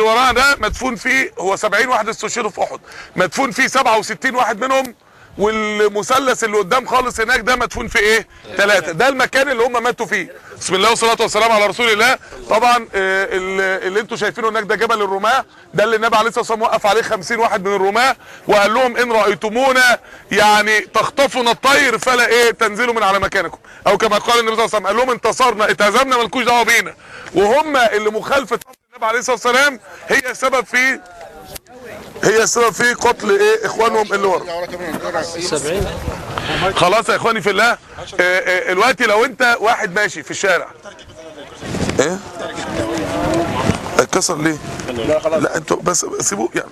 ورانا ده مدفون فيه هو 70 واحد استشهدوا في احد مدفون فيه 67 واحد منهم والمثلث اللي قدام خالص هناك ده مدفون في ايه ثلاثة ده المكان اللي هم ماتوا فيه بسم الله والصلاه والسلام على رسول الله طبعا آه، اللي, اللي انتم شايفينه هناك ده جبل الرماه ده اللي النبي عليه الصلاه والسلام وقف عليه 50 واحد من الرماه وقال لهم ان رايتمونا يعني تخطفنا الطير فلا ايه تنزلوا من على مكانكم او كما قال النبي صلى الله عليه وسلم قال لهم انتصرنا اتهزمنا مالكوش دعوه بينا وهم اللي مخالفه امر النبي عليه الصلاه والسلام هي السبب في هي السبب في قتل ايه اخوانهم اللي ورا خلاص يا اخواني في الله آه، آه، دلوقتي لو انت واحد ماشي في الشارع ايه اتكسر ليه لا خلاص لا انتوا بس سيبوه يعني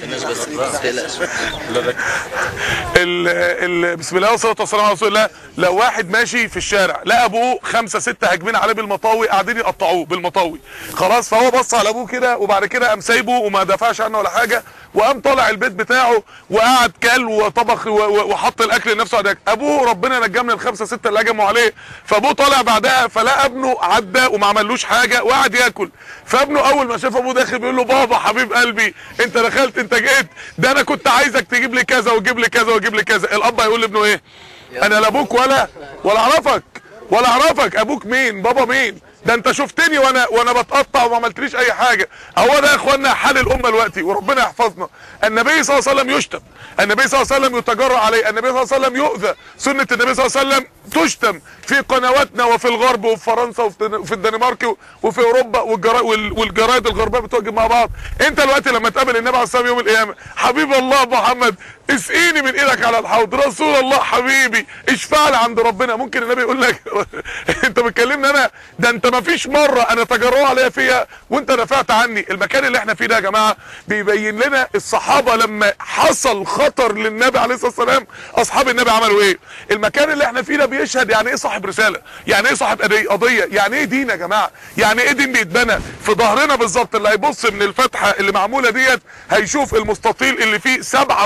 ال ال بسم الله والصلاه والسلام على رسول الله لو واحد ماشي في الشارع لقى ابوه خمسه سته هاجمين عليه بالمطاوي قاعدين يقطعوه بالمطاوي خلاص فهو بص على ابوه كده وبعد كده قام سايبه وما دافعش عنه ولا حاجه وقام طالع البيت بتاعه وقعد كل وطبخ و- و- وحط الاكل لنفسه على الأكل. ابوه ربنا نجاه من الخمسه سته اللي هجموا عليه فابوه طالع بعدها فلقى ابنه عدى وما عملوش حاجه وقعد ياكل فابنه اول ما شاف ابوه داخل بيقول له بابا حبيب قلبي انت دخلت انت جيت ده انا كنت عايزك تجيب لي كذا وتجيب لي كذا وتجيب لي كذا الاب هيقول لابنه ايه انا لا ابوك ولا ولا اعرفك ولا اعرفك ابوك مين بابا مين ده انت شفتني وانا وانا بتقطع وما عملتليش اي حاجه هو ده يا اخوانا حال الامه دلوقتي وربنا يحفظنا النبي صلى الله عليه وسلم يشتم النبي صلى الله عليه وسلم يتجرأ عليه النبي صلى الله عليه وسلم يؤذى سنه النبي صلى الله عليه وسلم تشتم في قنواتنا وفي الغرب وفي فرنسا وفي وفي الدنمارك وفي اوروبا والجرا- وال- والجرايد الغربيه بتوجب مع بعض انت دلوقتي لما تقابل النبي عليه الصلاه والسلام يوم القيامه حبيب الله محمد اسقيني من ايدك على الحوض رسول الله حبيبي اشفع لي عند ربنا ممكن النبي يقول لك انت بتكلمني انا ده انت ما فيش مره انا تجرؤوا عليا فيها وانت دافعت عني المكان اللي احنا فيه ده يا جماعه بيبين لنا الصحابه لما حصل خطر للنبي عليه الصلاه والسلام اصحاب النبي عملوا ايه المكان اللي احنا فيه ده بيشهد يعني ايه صاحب رساله يعني ايه صاحب قضية- قضيه يعني ايه دين يا جماعه يعني ايه دين بيتبنى في ظهرنا بالظبط اللي هيبص من الفتحه اللي معموله ديت هيشوف المستطيل اللي فيه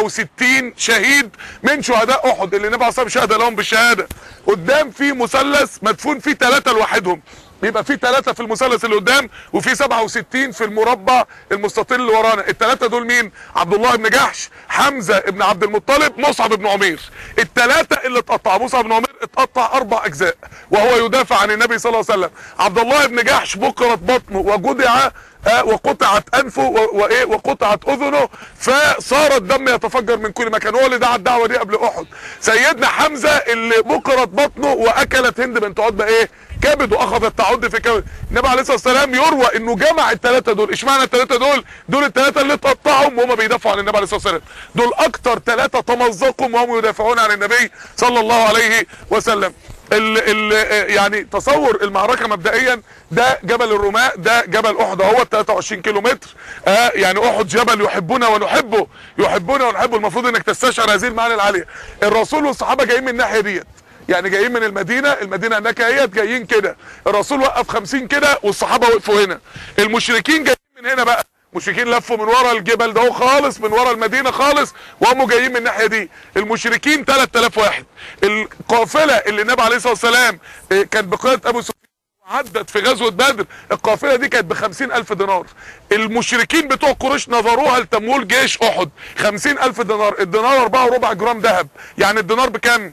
67 شهيد من شهداء احد اللي النبي عليه الصلاه والسلام شهد لهم بالشهاده قدام في مثلث مدفون فيه ثلاثه لوحدهم بيبقى في ثلاثة في المثلث اللي قدام وفي 67 في المربع المستطيل اللي ورانا الثلاثة دول مين عبد الله بن جحش حمزة بن عبد المطلب مصعب بن عمير الثلاثة اللي اتقطع مصعب بن عمير اتقطع اربع اجزاء وهو يدافع عن النبي صلى الله عليه وسلم عبد الله بن جحش بكرت بطنه وجدع آه، وقطعت انفه و- وايه وقطعت اذنه فصار الدم يتفجر من كل مكان هو اللي دعا الدعوه دي قبل احد سيدنا حمزه اللي بكرت بطنه واكلت هند بنت عتبه ايه كبد واخذت تعد في كبد النبي عليه الصلاه والسلام يروى انه جمع الثلاثه دول اشمعنى الثلاثه دول دول الثلاثه اللي اتقطعهم وهم بيدافعوا عن النبي عليه الصلاه والسلام دول اكتر ثلاثه تمزقوا وهم يدافعون عن النبي صلى الله عليه وسلم ال ال يعني تصور المعركه مبدئيا ده جبل الرماء ده جبل احد اهو 23 كيلو متر آه يعني احد جبل يحبنا ونحبه يحبنا ونحبه المفروض انك تستشعر هذه المعاني العاليه الرسول والصحابه جايين من الناحيه ديت يعني جايين من المدينه المدينه هناك اهيت جايين كده الرسول وقف 50 كده والصحابه وقفوا هنا المشركين جايين من هنا بقى المشركين لفوا من ورا الجبل ده خالص من ورا المدينه خالص وهم جايين من الناحيه دي المشركين 3000 واحد القافله اللي النبي عليه الصلاه والسلام آه، كانت بقياده ابو سفيان عدت في غزوة بدر القافلة دي كانت بخمسين ألف دينار المشركين بتوع قريش نظروها لتمويل جيش أحد خمسين ألف دينار الدينار أربعة وربع جرام ذهب يعني الدينار بكام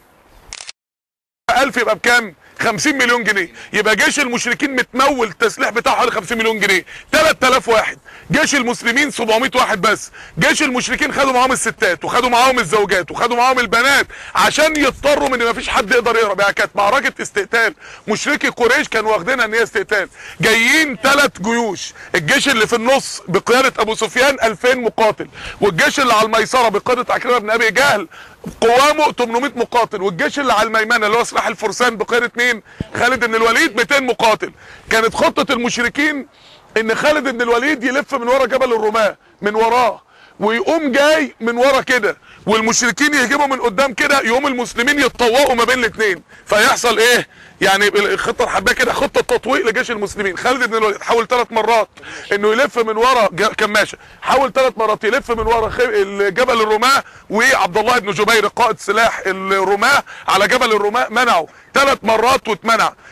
ألف يبقى بكام 50 مليون جنيه يبقى جيش المشركين متمول التسليح بتاعه حوالي 50 مليون جنيه 3000 واحد جيش المسلمين 700 واحد بس جيش المشركين خدوا معاهم الستات وخدوا معاهم الزوجات وخدوا معاهم البنات عشان يضطروا من ان مفيش حد يقدر يهرب يعني كانت معركه استقتال مشركي قريش كانوا واخدينها ان هي استقتال جايين ثلاث جيوش الجيش اللي في النص بقياده ابو سفيان 2000 مقاتل والجيش اللي على الميسره بقياده عكرمه بن ابي جهل قوامه 800 مقاتل والجيش اللي على الميمنه اللي هو سلاح الفرسان بقياده مين خالد بن الوليد 200 مقاتل كانت خطه المشركين ان خالد بن الوليد يلف من ورا جبل الرماه من وراه ويقوم جاي من ورا كده والمشركين يهجموا من قدام كده يقوم المسلمين يتطوقوا ما بين الاثنين فيحصل ايه يعني الخطه الحربيه كده خطه تطويق لجيش المسلمين خالد بن الوليد حاول ثلاث مرات انه يلف من ورا ج- كماشه حاول ثلاث مرات يلف من ورا خ- جبل الرماه وعبد الله بن جبير قائد سلاح الرماه على جبل الرماه منعه ثلاث مرات واتمنع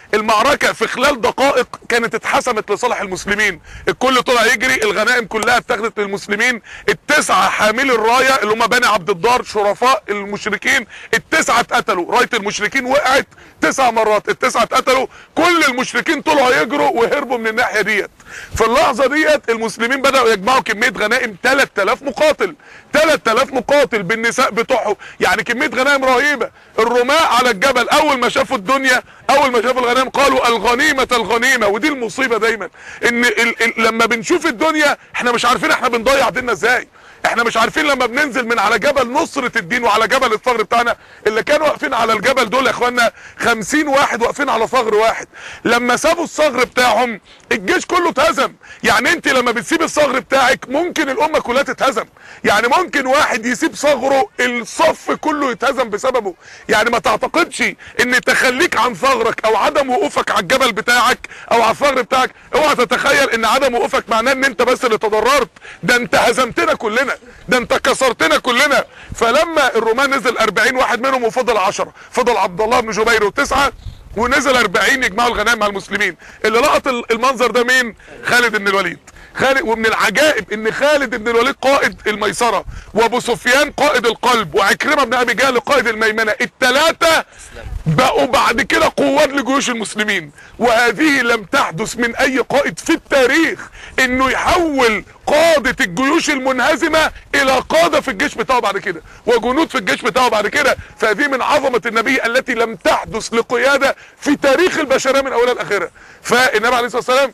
المعركة في خلال دقائق كانت اتحسمت لصالح المسلمين الكل طلع يجري الغنائم كلها اتخذت للمسلمين التسعة حامل الراية اللي هم بني عبد الدار شرفاء المشركين التسعة اتقتلوا راية المشركين وقعت تسع مرات التسعة اتقتلوا كل المشركين طلعوا يجروا وهربوا من الناحية ديت في اللحظة ديت المسلمين بدأوا يجمعوا كمية غنائم 3000 مقاتل 3000 مقاتل بالنساء بتوعهم يعني كمية غنائم رهيبة الرماة على الجبل اول ما شافوا الدنيا اول ما شافوا الغنائم قالوا الغنيمة الغنيمة ودي المصيبة دايما ان ال ال لما بنشوف الدنيا احنا مش عارفين احنا بنضيع ديننا ازاي احنا مش عارفين لما بننزل من على جبل نصرة الدين وعلى جبل الثغر بتاعنا اللي كانوا واقفين على الجبل دول يا اخوانا خمسين واحد واقفين على ثغر واحد لما سابوا الثغر بتاعهم الجيش كله اتهزم يعني انت لما بتسيب الثغر بتاعك ممكن الامة كلها تتهزم يعني ممكن واحد يسيب ثغره الصف كله يتهزم بسببه يعني ما تعتقدش ان تخليك عن ثغرك او عدم وقوفك على الجبل بتاعك او على الثغر بتاعك اوعى تتخيل ان عدم وقوفك معناه ان انت بس اللي تضررت ده انت هزمتنا كلنا ده انت كسرتنا كلنا فلما الرومان نزل 40 واحد منهم وفضل 10 فضل عبد الله بن جبير وتسعه ونزل 40 يجمعوا الغنائم مع المسلمين اللي لقط المنظر ده مين خالد بن الوليد خالد ومن العجائب ان خالد بن الوليد قائد الميسرة وابو سفيان قائد القلب وعكرمة بن ابي جهل قائد الميمنة التلاتة بقوا بعد كده قوات لجيوش المسلمين وهذه لم تحدث من اي قائد في التاريخ انه يحول قادة الجيوش المنهزمة الى قادة في الجيش بتاعه بعد كده وجنود في الجيش بتاعه بعد كده فهذه من عظمة النبي التي لم تحدث لقيادة في تاريخ البشرية من اولها لاخرها فالنبي عليه الصلاة والسلام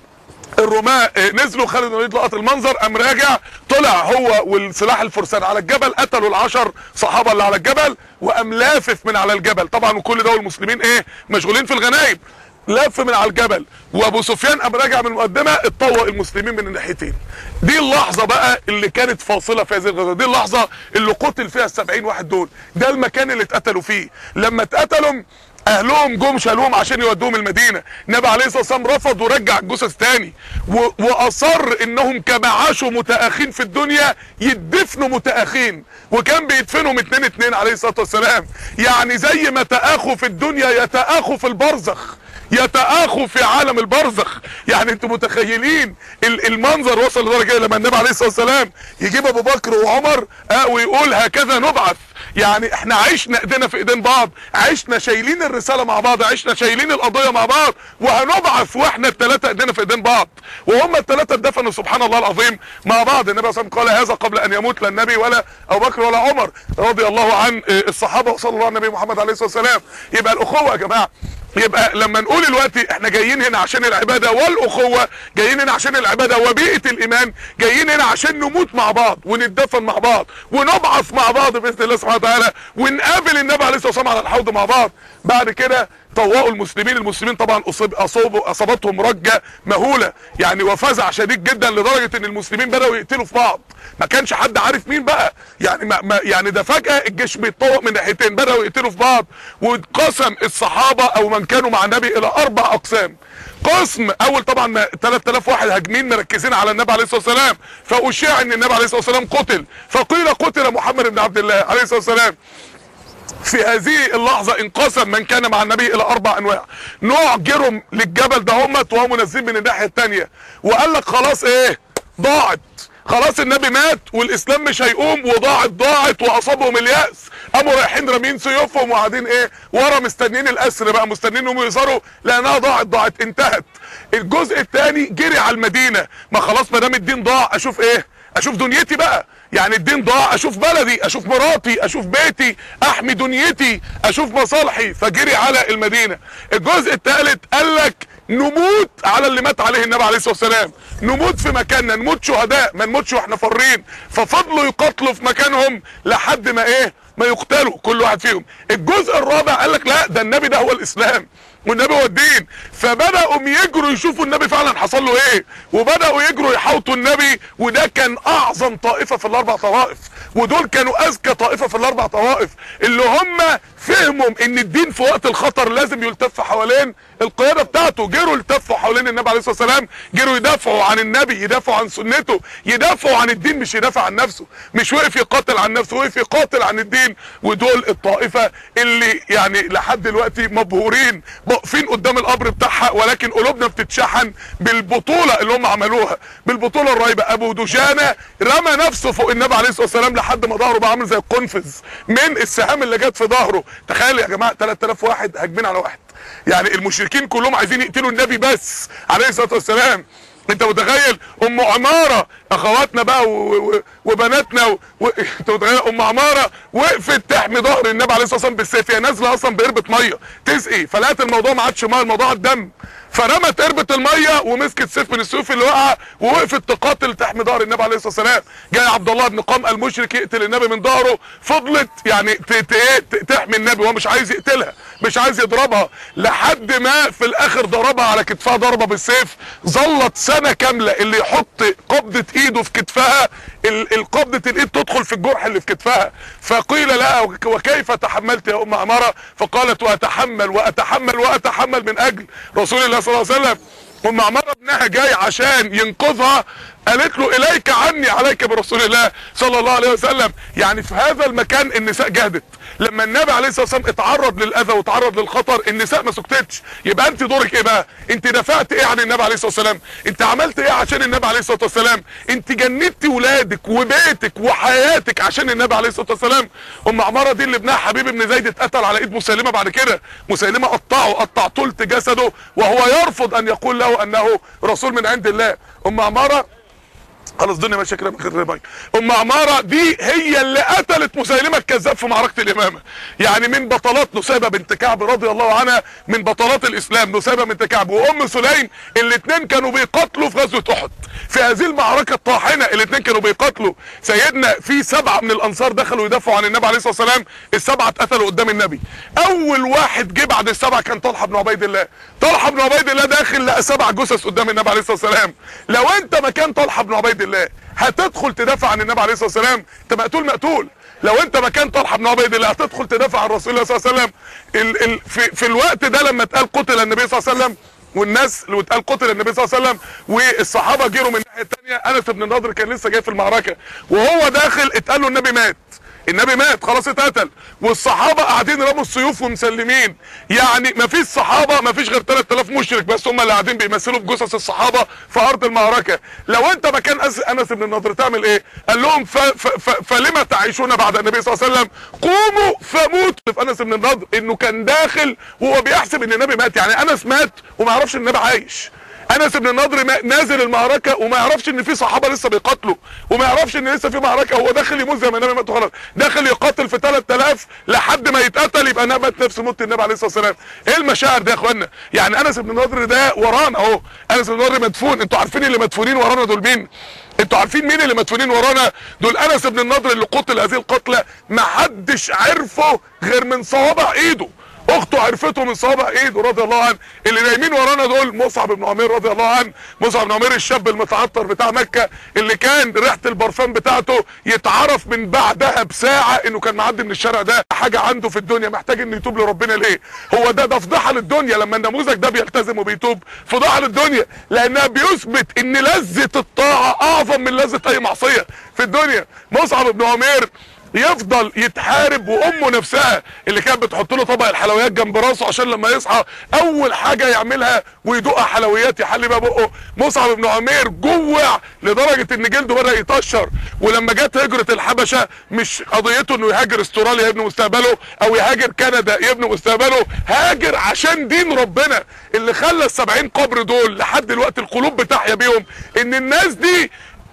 الرماة نزلوا خالد بن الوليد لقط المنظر قام راجع طلع هو والسلاح الفرسان على الجبل قتلوا العشر صحابه اللي على الجبل وقام لافف من على الجبل طبعا وكل ده والمسلمين ايه مشغولين في الغنايم لف من على الجبل وابو سفيان قام راجع من المقدمه اتطوق المسلمين من الناحيتين دي اللحظه بقى اللي كانت فاصله في هذه الغزوه دي اللحظه اللي قتل فيها ال70 واحد دول ده المكان اللي اتقتلوا فيه لما اتقتلوا اهلهم جم شالوهم عشان يودوهم المدينه النبي عليه الصلاه والسلام رفض ورجع الجثث تاني و... واصر انهم كما عاشوا متاخين في الدنيا يدفنوا متاخين وكان بيدفنهم اتنين اتنين عليه الصلاه والسلام يعني زي ما تاخوا في الدنيا يتاخوا في البرزخ يتآخوا في عالم البرزخ يعني انتوا متخيلين المنظر وصل لدرجه لما النبي عليه الصلاه والسلام يجيب ابو بكر وعمر اه ويقول هكذا نبعث يعني احنا عشنا ايدينا في ايدين بعض عشنا شايلين الرساله مع بعض عشنا شايلين القضيه مع بعض وهنبعث واحنا الثلاثه ايدينا في ايدين بعض وهم الثلاثه اتدفنوا سبحان الله العظيم مع بعض النبي صلى الله عليه وسلم قال هذا قبل ان يموت لا النبي ولا ابو بكر ولا عمر رضي الله عن الصحابه وصلى الله على النبي محمد عليه الصلاه والسلام يبقى الاخوه يا جماعه يبقى لما نقول دلوقتي احنا جايين هنا عشان العبادة والاخوة جايين هنا عشان العبادة وبيئة الايمان جايين هنا عشان نموت مع بعض ونتدفن مع بعض ونبعث مع بعض باذن الله سبحانه وتعالى ونقابل النبي عليه الصلاة والسلام على الحوض مع بعض بعد كده طوقوا المسلمين المسلمين طبعا أصيب اصابوا اصابتهم رجة مهولة يعني وفزع شديد جدا لدرجة ان المسلمين بدأوا يقتلوا في بعض ما كانش حد عارف مين بقى يعني ما ما يعني ده فجأة الجيش بيتطوق من ناحيتين بدأوا يقتلوا في بعض واتقسم الصحابة او من كانوا مع النبي الى اربع اقسام قسم اول طبعا ما 3000 واحد هاجمين مركزين على النبي عليه الصلاه والسلام فاشيع ان النبي عليه الصلاه والسلام قتل فقيل قتل محمد بن عبد الله عليه الصلاه والسلام في هذه اللحظة انقسم من كان مع النبي الى اربع انواع نوع جرم للجبل ده همت وهم نازلين من الناحية التانية وقال لك خلاص ايه ضاعت خلاص النبي مات والاسلام مش هيقوم وضاعت ضاعت واصابهم اليأس قاموا رايحين رامين سيوفهم وقاعدين ايه ورا مستنيين الاسر بقى مستنيين انهم يظهروا لانها ضاعت ضاعت انتهت الجزء الثاني جري على المدينة ما خلاص ما دام الدين ضاع اشوف ايه اشوف دنيتي بقى يعني الدين ضاع اشوف بلدي اشوف مراتي اشوف بيتي احمي دنيتي اشوف مصالحي فجري على المدينة الجزء الثالث قال لك نموت على اللي مات عليه النبي عليه الصلاه والسلام نموت في مكاننا نموت شهداء ما نموتش واحنا فارين ففضلوا يقاتلوا في مكانهم لحد ما ايه ما يقتلوا كل واحد فيهم الجزء الرابع قال لك لا ده النبي ده هو الاسلام والنبي هو الدين فبداوا يجروا يشوفوا النبي فعلا حصل له ايه وبداوا يجروا يحوطوا النبي وده كان اعظم طائفه في الاربع طوائف ودول كانوا اذكى طائفه في الاربع طوائف اللي هم فهموا ان الدين في وقت الخطر لازم يلتف حوالين القياده بتاعته جروا التفوا حوالين النبي عليه الصلاه والسلام جروا يدافعوا عن النبي يدافعوا عن سنته يدافعوا عن الدين مش يدافع عن نفسه مش وقف يقاتل عن نفسه وقف يقاتل عن الدين ودول الطائفه اللي يعني لحد دلوقتي مبهورين واقفين قدام القبر بتاعها ولكن قلوبنا بتتشحن بالبطوله اللي هم عملوها بالبطوله الرهيبه ابو دجانه رمى نفسه فوق النبي عليه الصلاه والسلام لحد ما ظهره بقى عامل زي القنفذ من السهام اللي جت في ظهره تخيل يا جماعه 3000 واحد هاجمين على واحد يعني المشركين كلهم عايزين يقتلوا النبي بس عليه الصلاه والسلام انت متخيل ام عماره اخواتنا بقى و... و... وبناتنا و... و... انت متخيل ام عماره وقفت تحمي ظهر النبي عليه الصلاه والسلام بالسيف هي نازله اصلا بقربه ميه تسقي فلقت الموضوع ما عادش ميه الموضوع الدم فرمت قربة الميه ومسكت سيف من السيوف اللي وقع ووقفت تقاتل تحمي ظهر النبي عليه الصلاه والسلام جاي عبد الله بن قام المشرك يقتل النبي من ظهره فضلت يعني ت... ت... ت... تحمي النبي وهو مش عايز يقتلها مش عايز يضربها لحد ما في الاخر ضربها على كتفها ضربه بالسيف ظلت سنه كامله اللي يحط قبضه ايده في كتفها القبضه الايد تدخل في الجرح اللي في كتفها فقيل لها وكيف تحملت يا ام عماره فقالت واتحمل واتحمل واتحمل من اجل رسول الله صلى الله عليه وسلم ام عماره ابنها جاي عشان ينقذها قالت له اليك عني عليك برسول الله صلى الله عليه وسلم يعني في هذا المكان النساء جهدت لما النبي عليه الصلاه والسلام اتعرض للاذى واتعرض للخطر النساء ما سكتتش يبقى انت دورك ايه بقى انت دفعت ايه عن النبي عليه الصلاه والسلام انت عملت ايه عشان النبي عليه الصلاه والسلام انت جندتي ولادك وبيتك وحياتك عشان النبي عليه الصلاه والسلام ام عماره دي اللي ابنها حبيب بن زيد اتقتل على ايد مسيلمه بعد كده مسيلمه قطعه قطع ثلث جسده وهو يرفض ان يقول له انه رسول من عند الله ام عماره خلاص الدنيا ماشيه كده من غير رباي ام عماره دي هي اللي قتلت مسيلمه الكذاب في معركه الامامه يعني من بطلات نسيبه بنت كعب رضي الله عنها من بطلات الاسلام نسيبه بنت كعب وام سليم الاثنين كانوا بيقاتلوا في غزوه احد في هذه المعركه الطاحنه الاثنين كانوا بيقاتلوا سيدنا في سبعه من الانصار دخلوا يدافعوا عن النبي عليه الصلاه والسلام السبعه اتقتلوا قدام النبي اول واحد جه بعد السبعه كان طلحه بن عبيد الله طلحه بن عبيد الله داخل لقى سبع جثث قدام النبي عليه الصلاه والسلام لو انت مكان طلحه بن عبيد الله هتدخل تدافع عن النبي عليه الصلاه والسلام انت مقتول مقتول لو انت مكان طلحه بن عبيد الله هتدخل تدافع عن رسول الله صلى الله عليه وسلم ال ال في, في الوقت ده لما اتقال قتل النبي صلى الله عليه وسلم والناس اللي اتقال قتل النبي صلى الله عليه وسلم والصحابه جيروا من الناحيه الثانيه انس بن النضر كان لسه جاي في المعركه وهو داخل اتقال له النبي مات النبي مات خلاص اتقتل والصحابه قاعدين رموا السيوف ومسلمين يعني ما فيش صحابه ما فيش غير 3000 مشرك بس هم اللي قاعدين بيمثلوا بجثث الصحابه في ارض المعركه لو انت مكان انس بن النضر تعمل ايه قال لهم ف ف ف فلما تعيشون بعد النبي صلى الله عليه وسلم قوموا فموتوا في انس بن النضر انه كان داخل وهو بيحسب ان النبي مات يعني انس مات وما يعرفش ان النبي عايش انس بن النضر نازل المعركه وما يعرفش ان في صحابه لسه بيقاتلوا وما يعرفش ان لسه في معركه هو داخل يموت زي ما النبي مات خلاص داخل يقاتل في 3000 لحد ما يتقتل يبقى مات نفس موت النبي عليه الصلاه والسلام ايه المشاعر دي يا اخوانا يعني انس بن النضر ده ورانا اهو انس بن النضر مدفون انتوا عارفين اللي مدفونين ورانا دول مين انتوا عارفين مين اللي مدفونين ورانا دول انس بن النضر اللي قتل هذه القتله ما حدش عرفه غير من صوابع ايده اخته عرفته من صوابع ايده رضي الله عنه اللي نايمين ورانا دول مصعب بن عمير رضي الله عنه مصعب بن عمير الشاب المتعطر بتاع مكه اللي كان ريحه البرفان بتاعته يتعرف من بعدها بساعه انه كان معدي من الشارع ده حاجه عنده في الدنيا محتاج انه يتوب لربنا ليه هو ده ده فضيحه للدنيا لما النموذج ده بيلتزم وبيتوب فضيحه للدنيا لانها بيثبت ان لذه الطاعه اعظم من لذه اي معصيه في الدنيا مصعب بن عمير يفضل يتحارب وامه نفسها اللي كانت بتحط له طبق الحلويات جنب راسه عشان لما يصحى اول حاجه يعملها ويدوقها حلويات يحلي بقى بقه مصعب بن عمير جوع لدرجه ان جلده بدا يطشر ولما جت هجره الحبشه مش قضيته انه يهاجر استراليا يبني مستقبله او يهاجر كندا يبني مستقبله هاجر عشان دين ربنا اللي خلى السبعين قبر دول لحد دلوقتي القلوب بتحيا بيهم ان الناس دي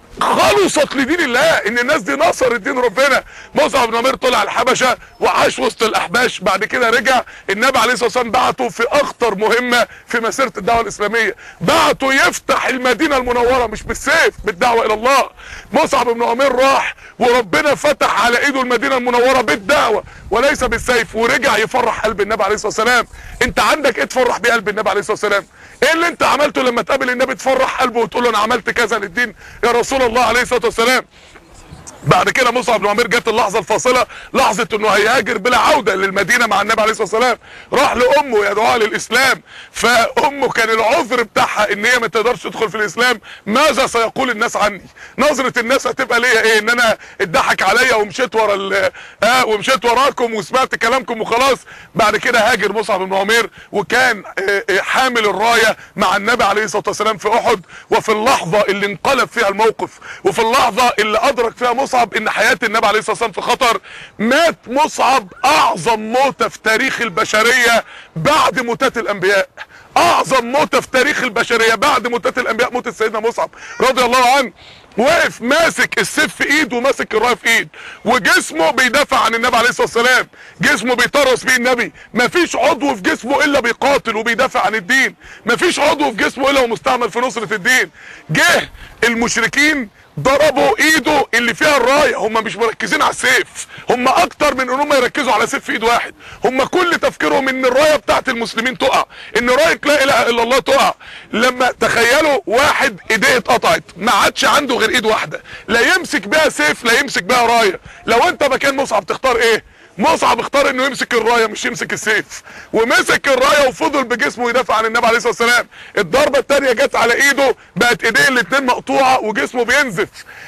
خلصت لدين الله ان الناس دي نصرت دين ربنا مصعب بن عمير طلع الحبشه وعاش وسط الاحباش بعد كده رجع النبي عليه الصلاه والسلام بعته في اخطر مهمه في مسيره الدعوه الاسلاميه بعته يفتح المدينه المنوره مش بالسيف بالدعوه الى الله مصعب بن عمير راح وربنا فتح على ايده المدينه المنوره بالدعوه وليس بالسيف ورجع يفرح قلب النبي عليه الصلاه والسلام انت عندك ايه تفرح بيه قلب النبي عليه الصلاه والسلام ايه اللي انت عملته لما تقابل النبي تفرح قلبه وتقول له انا عملت كذا للدين يا رسول الله عليه الصلاه والسلام بعد كده مصعب بن عمير جت اللحظه الفاصله لحظه انه هيهاجر بلا عوده للمدينه مع النبي عليه الصلاه والسلام راح لامه يدعوها للاسلام فامه كان العذر بتاعها ان هي ما تقدرش تدخل في الاسلام ماذا سيقول الناس عني نظره الناس هتبقى ليا ايه ان انا اتضحك عليا ومشيت ورا ال- اه ومشيت وراكم وسمعت كلامكم وخلاص بعد كده هاجر مصعب بن عمير وكان اه، اه، حامل الرايه مع النبي عليه الصلاه والسلام في احد وفي اللحظه اللي انقلب فيها الموقف وفي اللحظه اللي ادرك فيها مصعب ان حياه النبي عليه الصلاه والسلام في خطر مات مصعب اعظم موته في تاريخ البشريه بعد موتات الانبياء اعظم موته في تاريخ البشريه بعد موتات الانبياء موت سيدنا مصعب رضي الله عنه واقف ماسك السيف في ايد وماسك الرايه في ايد وجسمه بيدافع عن النبي عليه الصلاه والسلام جسمه بيطرس بيه النبي مفيش عضو في جسمه الا بيقاتل وبيدافع عن الدين مفيش عضو في جسمه الا ومستعمل في نصره الدين جه المشركين ضربوا ايده اللي فيها الرايه هم مش مركزين على السيف هم اكتر من ان هم يركزوا على سيف في ايد واحد هم كل تفكيرهم ان الرايه بتاعت المسلمين تقع ان رايه لا اله الا الله تقع لما تخيلوا واحد ايديه اتقطعت ما عادش عنده غير ايد واحده لا يمسك بيها سيف لا يمسك بيها رايه لو انت مكان مصعب تختار ايه مصعب اختار انه يمسك الرايه مش يمسك السيف ومسك الرايه وفضل بجسمه يدافع عن النبي عليه الصلاه والسلام الضربه الثانيه جت على ايده بقت ايديه الاتنين مقطوعه وجسمه بينزف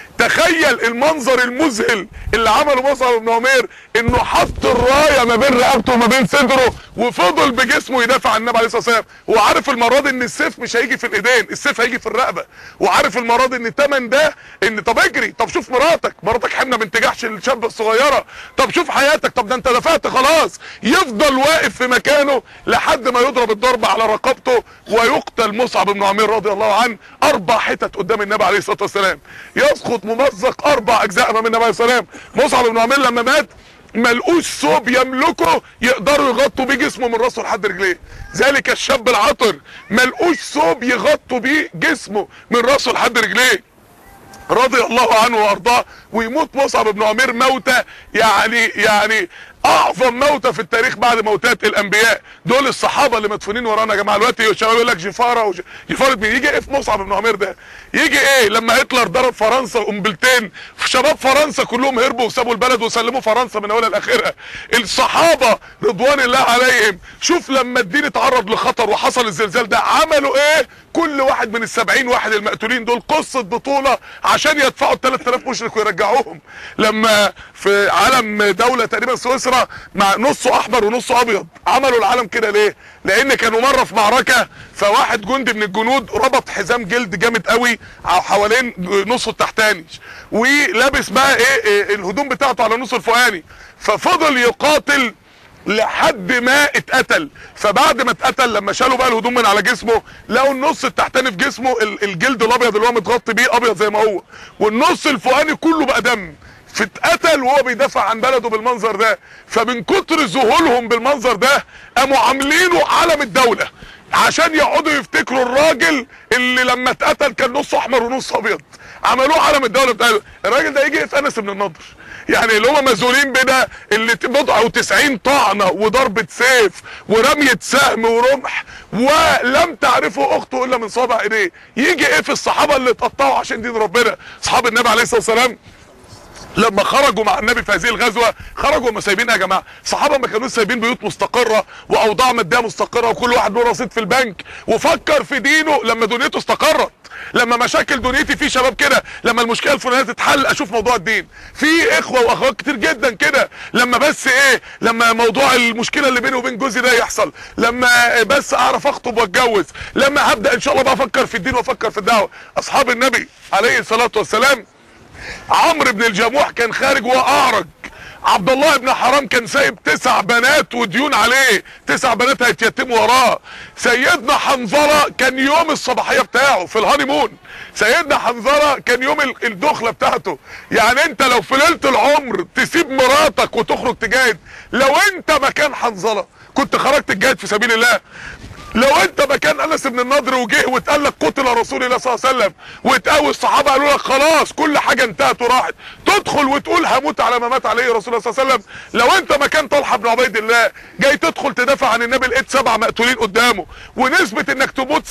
تخيل المنظر المذهل اللي عمله مصعب بن عمير انه حط الرايه ما بين رقبته وما بين صدره وفضل بجسمه يدافع عن النبي عليه الصلاه والسلام وعارف المره دي ان السيف مش هيجي في الايدين السيف هيجي في الرقبه وعارف المره دي ان الثمن ده ان طب اجري طب شوف مراتك مراتك حمله بنت جحش الشابه الصغيره طب شوف حياتك طب ده انت دفعت خلاص يفضل واقف في مكانه لحد ما يضرب الضربه على رقبته ويقتل مصعب بن عمير رضي الله عنه اربع حتت قدام النبي عليه الصلاه والسلام يسقط ممزق اربع اجزاء امام النبي عليه الصلاه والسلام مصعب بن عمير لما مات ملقوش ثوب يملكه يقدروا يغطوا بيه جسمه من راسه لحد رجليه ذلك الشاب العطر ملقوش ثوب يغطوا بيه جسمه من راسه لحد رجليه رضي الله عنه وارضاه ويموت مصعب بن عمير موتة يعني يعني اعظم موتة في التاريخ بعد موتات الانبياء دول الصحابة اللي مدفونين ورانا يا جماعة دلوقتي الشباب يقول لك جفارة وج... جفارة مين يجي ايه في مصعب بن عمير ده يجي ايه لما هتلر ضرب فرنسا قنبلتين شباب فرنسا كلهم هربوا وسابوا البلد وسلموا فرنسا من اولها لاخرها الصحابة رضوان الله عليهم شوف لما الدين اتعرض لخطر وحصل الزلزال ده عملوا ايه كل واحد من السبعين واحد المقتولين دول قصة بطولة عشان يدفعوا ال 3000 مشرك ويرجعوهم لما في علم دولة تقريبا سويسرا مع نصه احمر ونصه ابيض عملوا العلم كده ليه لان كانوا مرة في معركة فواحد جندي من الجنود ربط حزام جلد جامد قوي حوالين نصه التحتاني ولابس بقى ايه, إيه الهدوم بتاعته على نصه الفوقاني ففضل يقاتل لحد ما اتقتل فبعد ما اتقتل لما شالوا بقى الهدوم من على جسمه لقوا النص التحتاني في جسمه ال- الجلد الابيض اللي هو متغطي بيه ابيض زي ما هو والنص الفوقاني كله بقى دم فاتقتل وهو بيدافع عن بلده بالمنظر ده فمن كتر ذهولهم بالمنظر ده قاموا عاملينه علم الدوله عشان يقعدوا يفتكروا الراجل اللي لما اتقتل كان نصه احمر ونص ابيض عملوه علم الدوله بتاعته الراجل ده يجي في انس بن النضر يعني اللي هم مذهولين بده اللي بضعوا 90 طعنه وضربه سيف ورميه سهم ورمح ولم تعرفه اخته الا من صابع ايديه يجي ايه في الصحابه اللي اتقطعوا عشان دين ربنا اصحاب النبي عليه الصلاه والسلام لما خرجوا مع النبي في هذه الغزوه خرجوا هم سايبين يا جماعه الصحابه ما كانوش سايبين بيوت مستقره واوضاع ماديه مستقره وكل واحد له رصيد في البنك وفكر في دينه لما دنيته استقرت لما مشاكل دنيتي في شباب كده لما المشكله الفلانيه تتحل اشوف موضوع الدين في اخوه واخوات كتير جدا كده لما بس ايه لما موضوع المشكله اللي بيني وبين جوزي ده يحصل لما بس اعرف اخطب واتجوز لما هبدا ان شاء الله بقى افكر في الدين وافكر في الدعوه اصحاب النبي عليه الصلاه والسلام عمرو بن الجموح كان خارج وهو اعرج عبد الله بن حرام كان سايب تسع بنات وديون عليه تسع بنات هيتيتموا وراه سيدنا حنظله كان يوم الصباحيه بتاعه في الهانيمون سيدنا حنظله كان يوم ال- الدخله بتاعته يعني انت لو في ليله العمر تسيب مراتك وتخرج تجاهد لو انت مكان حنظله كنت خرجت تجاهد في سبيل الله لو انت مكان انس بن النضر وجه واتقال لك قتل رسول الله صلى الله عليه وسلم واتقوى الصحابه قالوا لك خلاص كل حاجه انتهت وراحت تدخل وتقول هموت على ما مات عليه رسول الله صلى الله عليه وسلم لو انت مكان طلحه بن عبيد الله جاي تدخل تدافع عن النبي لقيت سبع مقتولين قدامه ونسبه انك تموت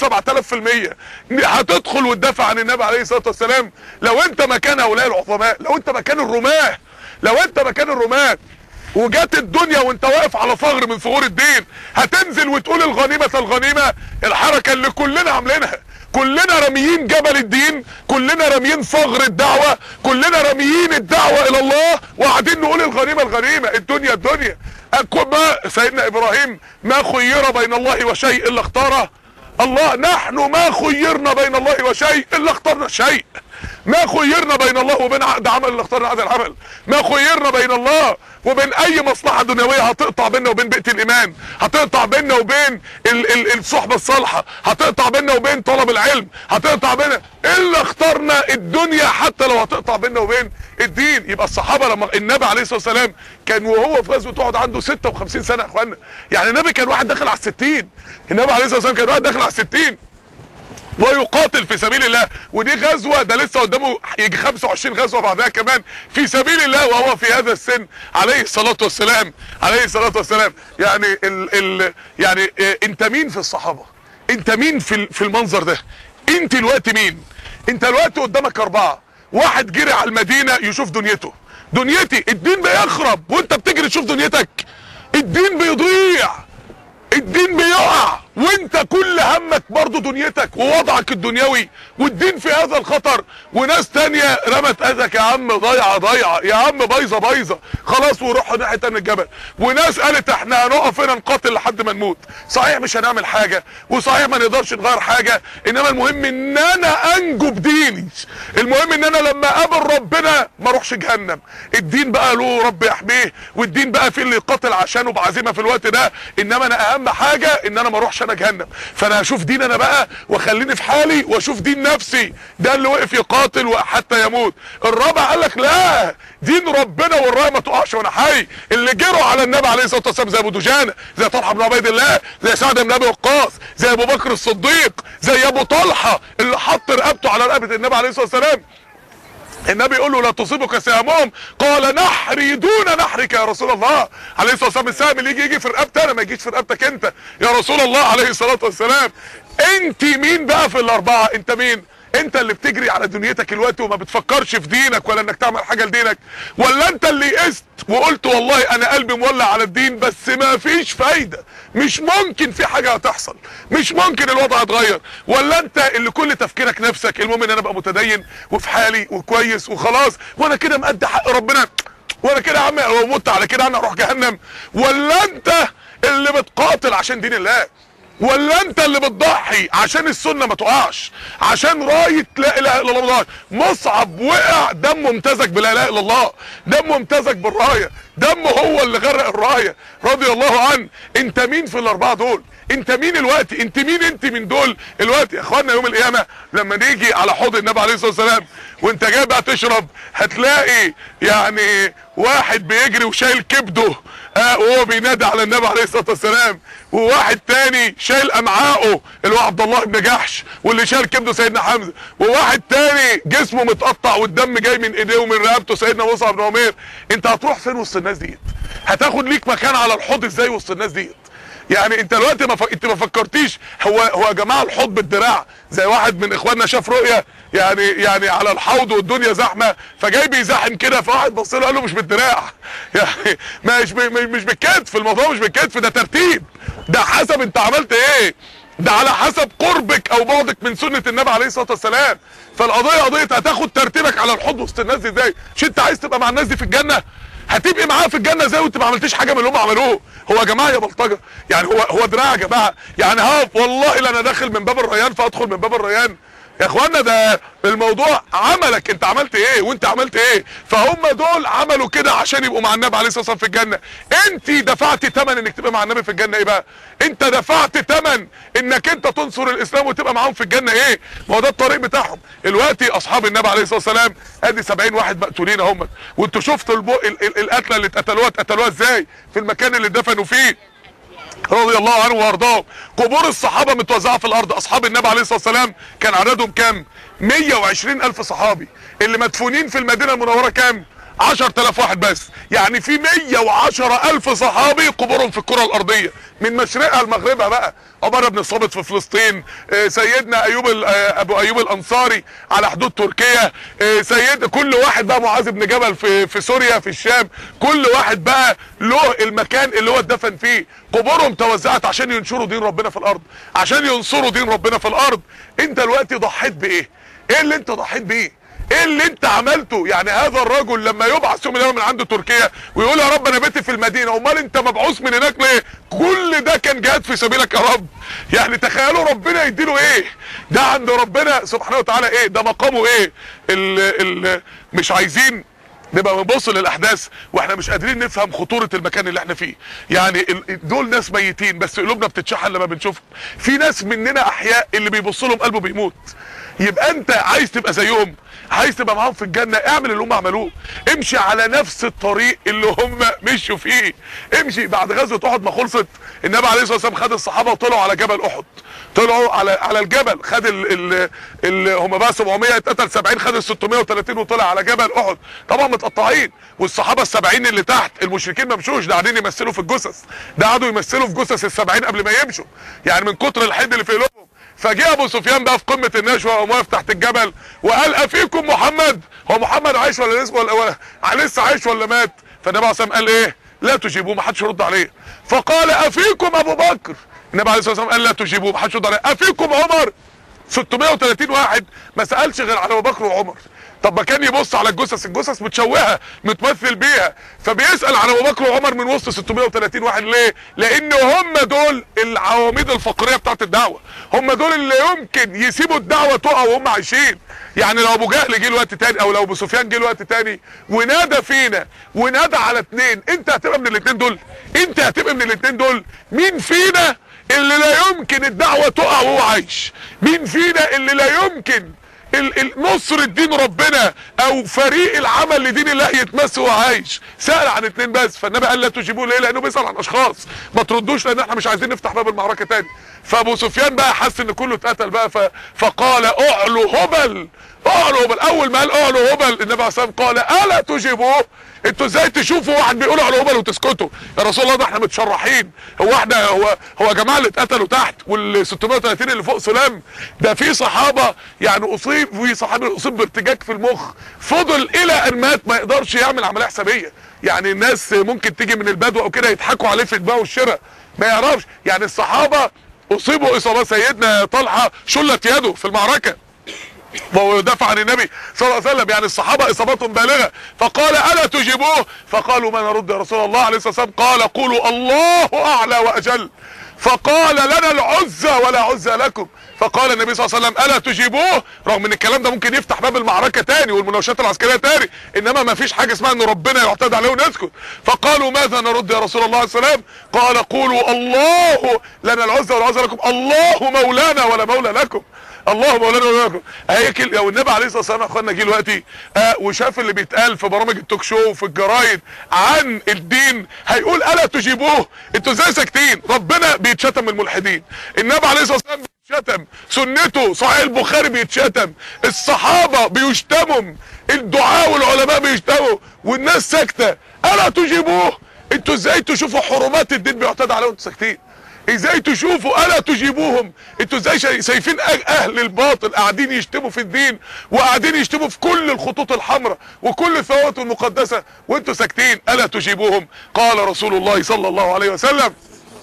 7000% هتدخل وتدافع عن النبي عليه الصلاه والسلام لو انت مكان هؤلاء العظماء لو انت مكان الرماه لو انت مكان الرماه وجات الدنيا وانت واقف على ثغر من ثغور الدين هتنزل وتقول الغنيمة الغنيمة الحركة اللي كلنا عاملينها كلنا راميين جبل الدين كلنا راميين ثغر الدعوة كلنا راميين الدعوة الى الله وقاعدين نقول الغنيمة الغنيمة الدنيا الدنيا أكو ما سيدنا ابراهيم ما خير بين الله وشيء الا اختاره الله نحن ما خيرنا بين الله وشيء الا اخترنا شيء ما خيرنا بين الله وبين عقد عمل اللي اخترنا عقد العمل ما خيرنا بين الله وبين اي مصلحة دنيوية هتقطع بيننا وبين بيئة الايمان هتقطع بيننا وبين ال ال الصحبة الصالحة هتقطع بيننا وبين طلب العلم هتقطع بيننا الا اخترنا الدنيا حتى لو هتقطع بيننا وبين الدين يبقى الصحابة لما النبي عليه الصلاة والسلام كان وهو في غزوة احد عنده 56 سنة يا اخوانا يعني النبي كان واحد داخل على الستين النبي عليه الصلاة والسلام كان واحد داخل على الستين ويقاتل في سبيل الله ودي غزوة ده لسه قدامه يجي 25 غزوة بعدها كمان في سبيل الله وهو في هذا السن عليه الصلاة والسلام عليه الصلاة والسلام يعني ال ال يعني اه انت مين في الصحابة انت مين في في المنظر ده انت الوقت مين انت الوقت قدامك اربعة واحد جري على المدينة يشوف دنيته دنيتي الدين بيخرب وانت بتجري تشوف دنيتك الدين بيضيع الدين بيقع وانت كل همك برضو دنيتك ووضعك الدنيوي والدين في هذا الخطر وناس تانية رمت اذك يا عم ضايعة ضايعة يا عم بايظة بايظة خلاص وروحوا ناحية تاني الجبل وناس قالت احنا هنقف هنا نقاتل لحد ما نموت صحيح مش هنعمل حاجة وصحيح ما نقدرش نغير حاجة انما المهم ان انا انجو بديني المهم ان انا لما اقابل ربنا ما اروحش جهنم الدين بقى له رب يحميه والدين بقى في اللي يقاتل عشانه بعزيمة في الوقت ده انما انا اهم حاجة ان انا ما اروحش انا جهنم فانا هشوف دين انا بقى واخليني في حالي واشوف دين نفسي ده اللي وقف يقاتل وحتى يموت الرابع قال لك لا دين ربنا والرايه ما تقعش وانا حي اللي جروا على النبي عليه الصلاه والسلام زي ابو دجانه زي طلحه بن عبيد الله زي سعد بن ابي وقاص زي ابو بكر الصديق زي ابو طلحه اللي حط رقبته على رقبه النبي عليه الصلاه والسلام النبي يقول له لا تصيبك سهمهم قال نحري دون نحرك يا رسول الله عليه الصلاه والسلام السهم اللي يجي يجي في رقبتي انا ما يجيش في رقبتك انت يا رسول الله عليه الصلاه والسلام انت مين بقى في الاربعه انت مين انت اللي بتجري على دنيتك الوقت وما بتفكرش في دينك ولا انك تعمل حاجه لدينك ولا انت اللي يئست وقلت والله انا قلبي مولع على الدين بس ما فيش فايده مش ممكن في حاجه هتحصل مش ممكن الوضع يتغير ولا انت اللي كل تفكيرك نفسك المهم ان انا ابقى متدين وفي حالي وكويس وخلاص وانا كده مأدي حق ربنا وانا كده يا عم لو مت على كده انا اروح جهنم ولا انت اللي بتقاتل عشان دين الله ولا انت اللي بتضحي عشان السنه ما تقعش عشان رايه لا اله الا الله مصعب وقع دمه امتزج بلا اله الا الله دمه امتزج بالرايه دمه هو اللي غرق الرايه رضي الله عنه انت مين في الاربعه دول انت مين الوقت انت مين انت من دول الوقت يا اخوانا يوم القيامه لما نيجي على حوض النبي عليه الصلاه والسلام وانت جاي بقى تشرب هتلاقي يعني واحد بيجري وشايل كبده اه وهو بينادي على النبي عليه الصلاه والسلام وواحد تاني شايل امعائه اللي هو عبد الله بن جحش واللي شايل كبده سيدنا حمزه وواحد تاني جسمه متقطع والدم جاي من ايديه ومن رقبته سيدنا مصعب بن عمير انت هتروح فين وسط الناس ديت هتاخد ليك مكان على الحوض ازاي وسط الناس ديت يعني انت دلوقتي ما ف... انت ما فكرتيش هو هو يا جماعه الحوض بالدراع زي واحد من اخواننا شاف رؤيه يعني يعني على الحوض والدنيا زحمه فجاي بيزاحم كده فواحد بص له قال له مش بالدراع يعني مش ب... مش بالكتف الموضوع مش بالكتف ده ترتيب ده حسب انت عملت ايه ده على حسب قربك او بعدك من سنه النبي عليه الصلاه والسلام فالقضيه قضيه هتاخد ترتيبك على الحوض وسط الناس دي ازاي مش انت عايز تبقى مع الناس دي في الجنه هتبقي معاه في الجنه ازاي وانت ما عملتيش حاجه من اللي هم عملوه هو يا جماعه يا بلطجه يعني هو هو دراع يا جماعه يعني ها والله لا انا داخل من باب الريان فادخل من باب الريان يا اخوانا ده الموضوع عملك انت عملت ايه وانت عملت ايه فهم دول عملوا كده عشان يبقوا مع النبي عليه الصلاه والسلام في الجنه انت دفعت ثمن انك تبقى مع النبي في الجنه ايه بقى انت دفعت ثمن انك انت تنصر الاسلام وتبقى معاهم في الجنه ايه ما هو ده الطريق بتاعهم دلوقتي اصحاب النبي عليه الصلاه والسلام ادي 70 واحد مقتولين اهم وانتوا شفتوا البو... ال... ال... القتله اللي اتقتلوها اتقتلوها ازاي في المكان اللي دفنوا فيه رضي الله عنه وارضاهم قبور الصحابة متوزعة في الارض اصحاب النبي عليه الصلاة والسلام كان عددهم كام 120 الف صحابي اللي مدفونين في المدينة المنورة كام 10000 واحد بس يعني في 110 الف صحابي قبورهم في الكرة الارضية من مشرقها لمغربها بقى عمر بن الصامت في فلسطين آه، سيدنا ايوب ال- آه، ابو ايوب الانصاري على حدود تركيا آه، سيد كل واحد بقى معاذ بن جبل في في سوريا في الشام كل واحد بقى له المكان اللي هو اتدفن فيه قبورهم توزعت عشان ينشروا دين ربنا في الارض عشان ينصروا دين ربنا في الارض انت دلوقتي ضحيت بايه ايه اللي انت ضحيت بيه ايه اللي انت عملته يعني هذا الرجل لما يبعث يوم من الايام من عنده تركيا ويقول يا رب انا بيتي في المدينه امال انت مبعوث من هناك ليه كل ده كان جهاد في سبيلك يا رب يعني تخيلوا ربنا يديله ايه ده عند ربنا سبحانه وتعالى ايه ده مقامه ايه ال ال مش عايزين نبقى بنبص للاحداث واحنا مش قادرين نفهم خطوره المكان اللي احنا فيه يعني ال- دول ناس ميتين بس قلوبنا بتتشحن لما بنشوفهم في ناس مننا احياء اللي بيبص لهم قلبه بيموت يبقى انت عايز تبقى زيهم عايز تبقى معاهم في الجنه اعمل اللي هم عملوه امشي على نفس الطريق اللي هم مشوا فيه امشي بعد غزوه احد ما خلصت النبي عليه الصلاه والسلام خد الصحابه وطلعوا على جبل احد طلعوا على على الجبل خد ال ال ال هم بقى 700 اتقتل 70 خد ال 630 وطلع على جبل احد طبعا متقطعين والصحابه ال 70 اللي تحت المشركين ما مشوش ده قاعدين يمثلوا في الجثث ده قعدوا يمثلوا في جثث ال 70 قبل ما يمشوا يعني من كتر الحد اللي في قلوبهم فجاء ابو سفيان بقى في قمه النشوه وقام واقف تحت الجبل وقال افيكم محمد هو محمد عايش ولا لسه ولا, ولا لسه عايش ولا مات فالنبي عليه الصلاه والسلام قال ايه لا تجيبوه ما حدش يرد عليه فقال افيكم ابو بكر النبي عليه الصلاه والسلام قال لا تجيبوه ما حدش يرد عليه افيكم عمر 630 واحد ما سالش غير على ابو بكر وعمر طب ما كان يبص على الجثث الجثث متشوهه متمثل بيها فبيسال على ابو بكر وعمر من وسط 630 واحد ليه لان هم دول العواميد الفقريه بتاعت الدعوه هم دول اللي يمكن يسيبوا الدعوه تقع وهم عايشين يعني لو ابو جهل جه الوقت تاني او لو ابو سفيان جه الوقت تاني ونادى فينا ونادى على اتنين انت هتبقى من الاتنين دول انت هتبقى من الاتنين دول مين فينا اللي لا يمكن الدعوه تقع وهو عايش مين فينا اللي لا يمكن ال- ال- نصر الدين ربنا او فريق العمل لدين الله يتمس وهو عايش سأل عن اتنين بس فالنبي قال لا تجيبوه ليه لانه بيسأل عن اشخاص ما تردوش لان احنا مش عايزين نفتح باب المعركة تاني فابو سفيان بقى حس ان كله اتقتل بقى ف... فقال اعلو هبل اعلو هبل اول ما قال اعلو هبل النبي عليه الصلاه والسلام قال الا تجيبوه انتوا ازاي تشوفوا واحد بيقول اعلو هبل وتسكتوا يا رسول الله ده احنا متشرحين هو احنا هو هو يا جماعه اللي اتقتلوا تحت وال 630 اللي فوق سلام ده في صحابه يعني اصيب في صحابي اصيب بارتجاج في المخ فضل الى ان مات ما يقدرش يعمل عمليه حسابيه يعني الناس ممكن تيجي من البدو او كده يضحكوا عليه في البيع والشراء ما يعرفش يعني الصحابه اصيبوا اصابات سيدنا طلحه شلت يده في المعركه وهو يدافع عن النبي صلى الله عليه وسلم يعني الصحابة اصابتهم بالغة فقال الا تجيبوه فقالوا ما نرد يا رسول الله عليه الصلاة والسلام قال قولوا الله اعلى واجل فقال لنا العزة ولا عزة لكم فقال النبي صلى الله عليه وسلم الا تجيبوه رغم ان الكلام ده ممكن يفتح باب المعركة تاني والمناوشات العسكرية تاني انما ما فيش حاجة اسمها ان ربنا يعتاد عليه ونسكت فقالوا ماذا نرد يا رسول الله عليه السلام قال قولوا الله لنا العزة ولا عزة لكم الله مولانا ولا مولى لكم الله مولانا وياكم اهي كل لو النبي عليه الصلاه والسلام يا اخوانا جه دلوقتي آه وشاف اللي بيتقال في برامج التوك شو وفي الجرايد عن الدين هيقول الا تجيبوه انتوا ازاي ساكتين ربنا بيتشتم من الملحدين النبي عليه الصلاه والسلام بيتشتم سنته صحيح البخاري بيتشتم الصحابه بيشتموا الدعاء والعلماء بيشتموا والناس ساكته الا تجيبوه انتوا ازاي تشوفوا حرمات الدين بيعتدى عليهم انتوا ساكتين ازاي تشوفوا الا تجيبوهم انتوا ازاي شاي- شايفين أه- اهل الباطل قاعدين يشتموا في الدين وقاعدين يشتموا في كل الخطوط الحمراء وكل الثوابت المقدسه وانتوا ساكتين الا تجيبوهم قال رسول الله صلى الله عليه وسلم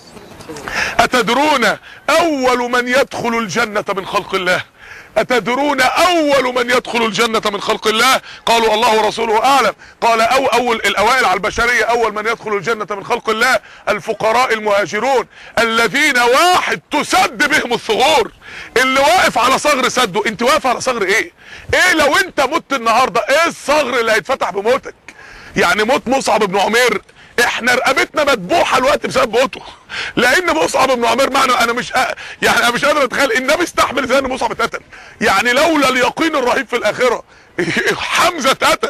اتدرون اول من يدخل الجنه من خلق الله اتدرون اول من يدخل الجنة من خلق الله قالوا الله ورسوله اعلم قال او اول الاوائل على البشرية اول من يدخل الجنة من خلق الله الفقراء المهاجرون الذين واحد تسد بهم الثغور اللي واقف على ثغر سده انت واقف على ثغر ايه ايه لو انت مت النهاردة ايه الثغر اللي هيتفتح بموتك يعني موت مصعب بن عمير احنا رقبتنا مذبوحه الوقت بسبب موته لان مصعب بن عمير معنى انا مش أ... يعني انا مش قادر اتخيل النبي استحمل ازاي ان مصعب اتقتل يعني لولا اليقين الرهيب في الاخره حمزه اتقتل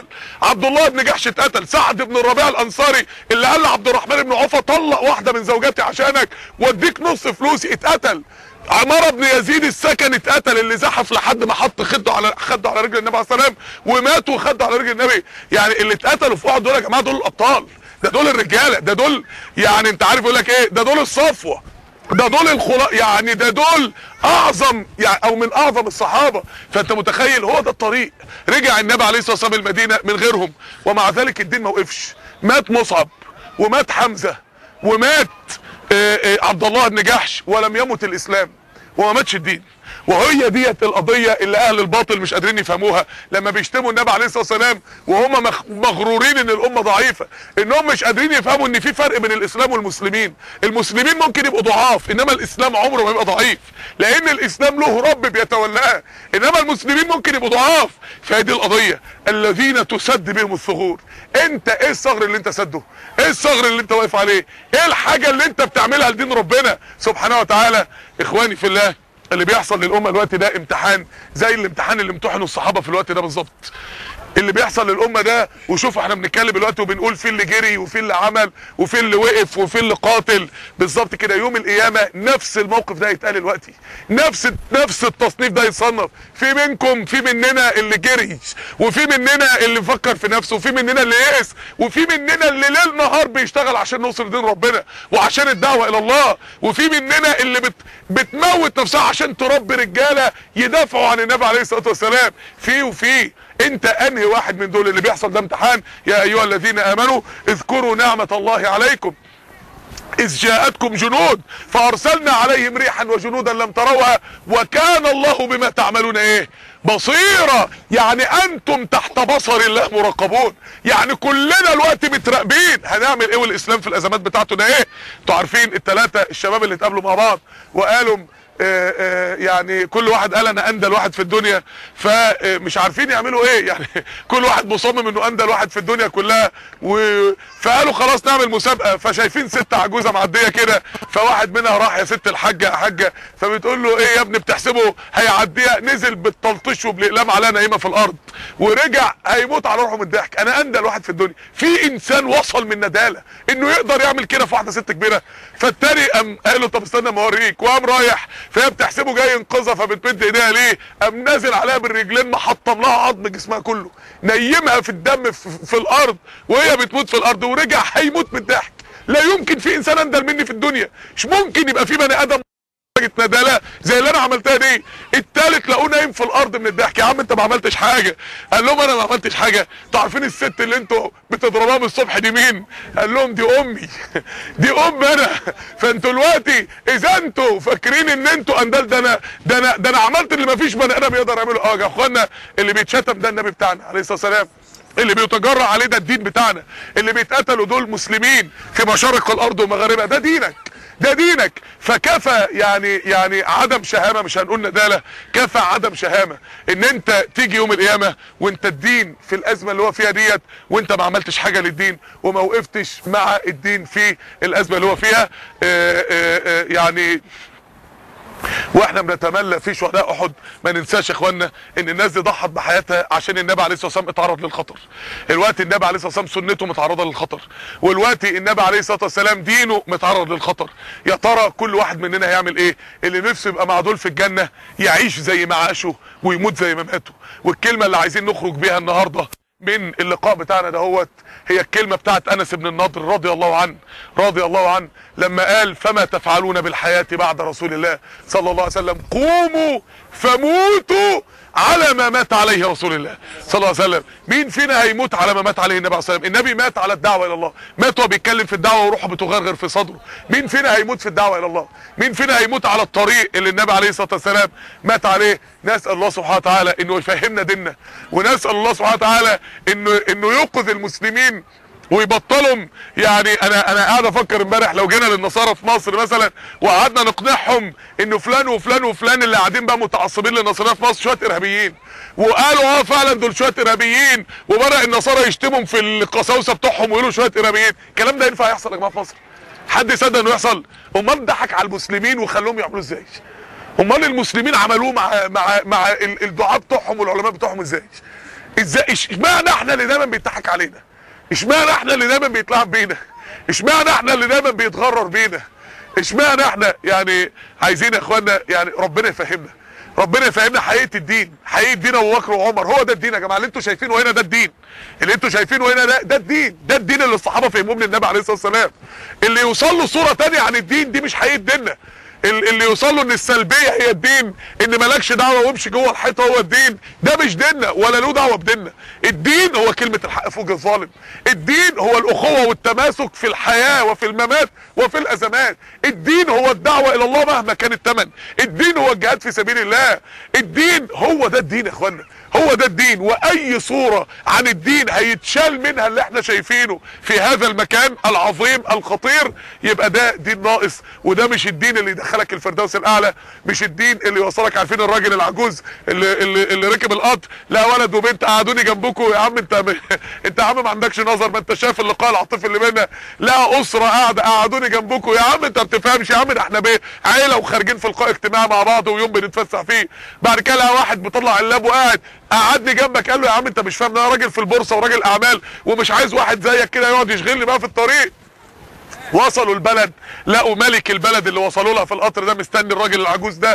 عبد الله بن جحش اتقتل سعد بن الربيع الانصاري اللي قال لعبد الرحمن بن عوفه طلق واحده من زوجاتي عشانك واديك نص فلوسي اتقتل عمارة بن يزيد السكن اتقتل اللي زحف لحد ما حط خده على خده على رجل النبي عليه الصلاه والسلام ومات وخده على رجل النبي يعني اللي اتقتلوا في واحد دول يا جماعه دول الابطال ده دول الرجاله ده دول يعني انت عارف يقول لك ايه ده دول الصفوه ده دول الخلاء يعني ده دول اعظم يعني او من اعظم الصحابه فانت متخيل هو ده الطريق رجع النبي عليه الصلاه والسلام المدينه من غيرهم ومع ذلك الدين ما وقفش مات مصعب ومات حمزه ومات آه، آه، عبد الله بن جحش ولم يمت الاسلام وما ماتش الدين وهي ديت القضيه اللي اهل الباطل مش قادرين يفهموها لما بيشتموا النبي عليه الصلاه والسلام وهم مخ- مغرورين ان الامه ضعيفه انهم مش قادرين يفهموا ان في فرق بين الاسلام والمسلمين المسلمين ممكن يبقوا ضعاف انما الاسلام عمره ما يبقى ضعيف لان الاسلام له رب بيتولاه انما المسلمين ممكن يبقوا ضعاف فهي دي القضيه الذين تسد بهم الثغور انت ايه الثغر اللي انت سده ايه الثغر اللي انت واقف عليه ايه الحاجه اللي انت بتعملها لدين ربنا سبحانه وتعالى اخواني في الله اللي بيحصل للامه الوقت ده امتحان زي الامتحان اللي امتحنوا الصحابه في الوقت ده بالظبط اللي بيحصل للامه ده وشوف احنا بنتكلم دلوقتي وبنقول في اللي جري وفي اللي عمل وفي اللي وقف وفي اللي قاتل بالظبط كده يوم القيامه نفس الموقف ده يتقال دلوقتي نفس نفس التصنيف ده يتصنف في منكم في مننا اللي جري وفي مننا اللي فكر في نفسه وفي مننا اللي يئس وفي مننا اللي ليل نهار بيشتغل عشان نوصل دين ربنا وعشان الدعوه الى الله وفي مننا اللي بت بتموت نفسها عشان تربي رجاله يدافعوا عن النبي عليه الصلاه والسلام في وفي انت انهي واحد من دول اللي بيحصل ده امتحان يا ايها الذين امنوا اذكروا نعمة الله عليكم اذ جاءتكم جنود فارسلنا عليهم ريحا وجنودا لم تروها وكان الله بما تعملون ايه بصيرة يعني انتم تحت بصر الله مراقبون يعني كلنا الوقت متراقبين هنعمل ايه والاسلام في الازمات بتاعته ده ايه انتوا عارفين الثلاثة الشباب اللي اتقابلوا مع بعض وقالوا آه، آه، يعني كل واحد قال انا اندل واحد في الدنيا فمش عارفين يعملوا ايه يعني كل واحد مصمم انه اندل واحد في الدنيا كلها و... فقالوا خلاص نعمل مسابقه فشايفين ست عجوزه معديه كده فواحد منها راح يا ست الحاجه يا حاجه فبتقول له ايه يا ابني بتحسبه هيعديها نزل بالتلطيش وبالاقلام عليها نايمه في الارض ورجع هيموت على روحه من الضحك انا اندل واحد في الدنيا في انسان وصل من نداله انه يقدر يعمل كده في واحده ست كبيره فالتاني قام قال له طب استنى ما اوريك وقام رايح فهي بتحسبه جاي ينقذها فبتمد ايديها ليه قام نازل عليها بالرجلين محطم لها عظم جسمها كله نيمها في الدم في, في الارض وهي بتموت في الارض ورجع هيموت من الضحك لا يمكن في انسان اندل مني في الدنيا مش ممكن يبقى في بني ادم درجه ندالة زي اللي انا عملتها دي التالت لقوه نايم في الارض من الضحك يا عم انت ما عملتش حاجه قال لهم انا ما عملتش حاجه انتوا عارفين الست اللي انتوا بتضربوها من الصبح دي مين قال لهم دي امي دي ام انا فانتوا دلوقتي اذا انتوا فاكرين ان انتوا اندال ده انا ده انا ده انا عملت اللي ما فيش بني ادم يقدر يعمله اه يا اخوانا اللي بيتشتم ده النبي بتاعنا عليه الصلاه والسلام اللي بيتجرأ عليه ده الدين بتاعنا اللي بيتقتلوا دول مسلمين في مشارق الارض ومغاربها ده دينك ده دينك فكفى يعني يعني عدم شهامه مش هنقول نداله كفى عدم شهامه ان انت تيجي يوم القيامه وانت الدين في الازمه اللي هو فيها ديت وانت ما عملتش حاجه للدين وما وقفتش مع الدين في الازمه اللي هو فيها آآ آآ يعني واحنا بنتملى في شهداء احد ما ننساش يا اخوانا ان الناس دي ضحت بحياتها عشان النبي عليه الصلاه والسلام اتعرض للخطر الوقت النبي عليه الصلاه والسلام سنته متعرضه للخطر والوقت النبي عليه الصلاه والسلام دينه متعرض للخطر يا ترى كل واحد مننا هيعمل ايه اللي نفسه يبقى مع دول في الجنه يعيش زي ما عاشوا ويموت زي ما ماتوا والكلمه اللي عايزين نخرج بيها النهارده من اللقاء بتاعنا دهوت هي الكلمة بتاعت انس بن النضر رضي الله عنه رضي الله عنه لما قال فما تفعلون بالحياة بعد رسول الله صلى الله عليه وسلم قوموا فموتوا على ما مات عليه رسول الله صلى الله عليه وسلم مين فينا هيموت على ما مات عليه النبي عليه الصلاه والسلام النبي مات على الدعوه الى الله مات وهو بيتكلم في الدعوه وروحه بتغرغر في صدره مين فينا هيموت في الدعوه الى الله مين فينا هيموت على الطريق اللي النبي عليه الصلاه والسلام مات عليه نسال الله سبحانه وتعالى انه يفهمنا ديننا ونسال الله سبحانه وتعالى انه انه يوقظ المسلمين ويبطلهم يعني انا انا قاعد افكر امبارح لو جينا للنصارى في مصر مثلا وقعدنا نقنعهم انه فلان وفلان وفلان اللي قاعدين بقى متعصبين للنصارى في مصر شويه ارهابيين وقالوا اه فعلا دول شويه ارهابيين وبدا النصارى يشتمهم في القساوسه بتوعهم ويقولوا شويه ارهابيين الكلام ده ينفع يحصل يا جماعه في مصر حد يصدق انه يحصل امال ضحك على المسلمين وخلوهم يعملوا ازاي امال المسلمين عملوه مع مع مع ال- الدعاء بتوعهم والعلماء بتوعهم ازاي ازاي اشمعنى احنا اللي دايما بيضحك علينا اشمعنى احنا اللي دايما بيتلعب بينا اشمعنى احنا اللي دايما بيتغرر بينا اشمعنى احنا يعني عايزين يا اخوانا يعني ربنا يفهمنا ربنا يفهمنا حقيقه الدين حقيقه دين ابو بكر وعمر هو ده الدين يا جماعه اللي انتوا شايفينه هنا ده الدين اللي انتوا شايفينه هنا ده ده الدين ده الدين اللي الصحابه فهموه من النبي عليه الصلاه والسلام اللي يوصل له صوره تانية عن الدين دي مش حقيقه ديننا ال- اللي يوصل له ان السلبيه هي الدين ان مالكش دعوه وامشي جوه الحيطه هو الدين ده مش ديننا ولا له دعوه بديننا الدين هو كلمه الحق في وجه الظالم الدين هو الاخوه والتماسك في الحياه وفي الممات وفي الازمات الدين هو الدعوه الى الله مهما كان الثمن الدين هو الجهاد في سبيل الله الدين هو ده الدين يا اخوانا هو ده الدين واي صورة عن الدين هيتشال منها اللي احنا شايفينه في هذا المكان العظيم الخطير يبقى ده دين ناقص وده مش الدين اللي يدخلك الفردوس الاعلى مش الدين اللي يوصلك عارفين الراجل العجوز اللي اللي, اللي ركب القطر لا ولد وبنت قعدوني جنبكم يا عم انت انت يا عم ما عندكش نظر ما انت شايف اللقاء العاطفي اللي بينا لا اسره قاعده قعدوني جنبكم يا عم انت ما بتفهمش يا عم ده احنا بيه عيله وخارجين في لقاء اجتماعي مع بعض ويوم بنتفسح فيه بعد كده لقى واحد بيطلع اللاب وقاعد قعدني جنبك قال له يا عم انت مش فاهم ده انا راجل في البورصه وراجل اعمال ومش عايز واحد زيك كده يقعد يشغلني بقى في الطريق وصلوا البلد لقوا ملك البلد اللي وصلوا لها في القطر ده مستني الراجل العجوز ده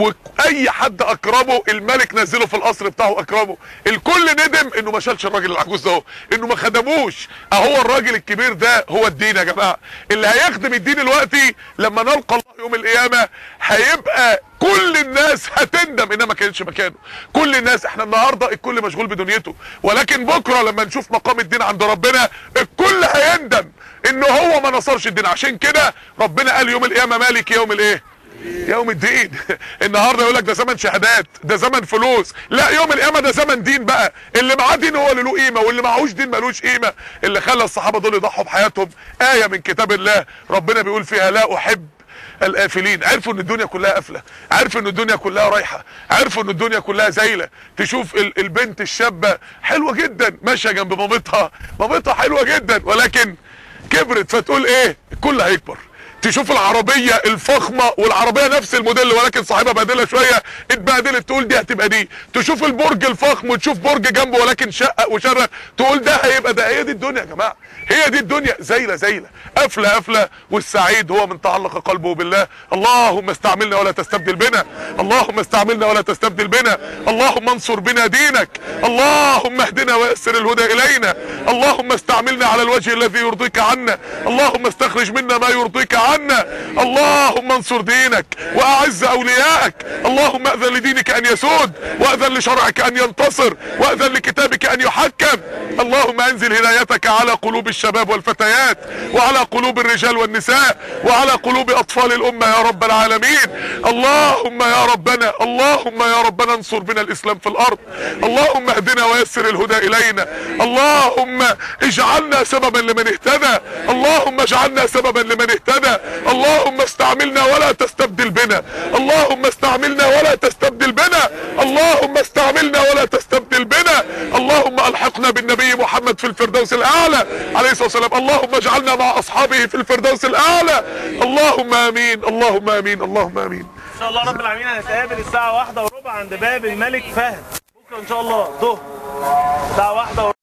واي حد اكرمه الملك نزله في القصر بتاعه اكرمه الكل ندم انه ما شالش الراجل العجوز ده اهو انه ما خدموش اهو الراجل الكبير ده هو الدين يا جماعه اللي هيخدم الدين دلوقتي لما نلقى الله يوم القيامه هيبقى كل الناس هتندم انها ما كانتش مكانه كل الناس احنا النهارده الكل مشغول بدنيته ولكن بكره لما نشوف مقام الدين عند ربنا الكل هيندم ان هو ما نصرش الدين عشان كده ربنا قال يوم القيامه مالك يوم الايه يوم الدين النهارده يقول لك ده زمن شهادات ده زمن فلوس لا يوم القيامه ده زمن دين بقى اللي معاه دين هو اللي له قيمه واللي معهوش دين ملوش قيمه اللي خلى الصحابه دول يضحوا بحياتهم ايه من كتاب الله ربنا بيقول فيها لا احب القافلين عرفوا ان الدنيا كلها قافله عرفوا ان الدنيا كلها رايحه عرفوا ان الدنيا كلها زايله تشوف ال- البنت الشابه حلوه جدا ماشيه جنب مامتها مامتها حلوه جدا ولكن كبرت فتقول ايه الكل هيكبر تشوف العربية الفخمة والعربية نفس الموديل ولكن صاحبها بدلها شوية اتبهدلت تقول دي هتبقى دي تشوف البرج الفخم وتشوف برج جنبه ولكن شقق وشرق تقول ده هيبقى ده هي دي الدنيا يا جماعة هي دي الدنيا زيلة زيلة قفلة قفلة والسعيد هو من تعلق قلبه بالله اللهم استعملنا ولا تستبدل بنا اللهم استعملنا ولا تستبدل بنا اللهم انصر بنا دينك اللهم اهدنا ويسر الهدى الينا اللهم استعملنا على الوجه الذي يرضيك عنا اللهم استخرج منا ما يرضيك عنا اللهم انصر دينك واعز اوليائك اللهم اذن لدينك ان يسود واذن لشرعك ان ينتصر واذن لكتابك ان يحكم اللهم انزل هدايتك على قلوب الشباب والفتيات وعلى قلوب الرجال والنساء وعلى قلوب اطفال الامه يا رب العالمين اللهم يا ربنا اللهم يا ربنا انصر بنا الاسلام في الارض اللهم اهدنا ويسر الهدى الينا اللهم اجعلنا سببا لمن اهتدى اللهم اجعلنا سببا لمن اهتدى اللهم استعملنا ولا تستبدل بنا اللهم استعملنا ولا تستبدل بنا اللهم استعملنا ولا تستبدل بنا اللهم الحقنا بالنبي محمد في الفردوس الاعلى عليه الصلاه والسلام اللهم اجعلنا مع اصحابه في الفردوس الاعلى اللهم امين اللهم امين اللهم امين ان شاء الله رب العالمين هنتقابل الساعة واحدة وربع عند باب الملك فهد بكرة ان شاء الله ظهر الساعة واحدة وربع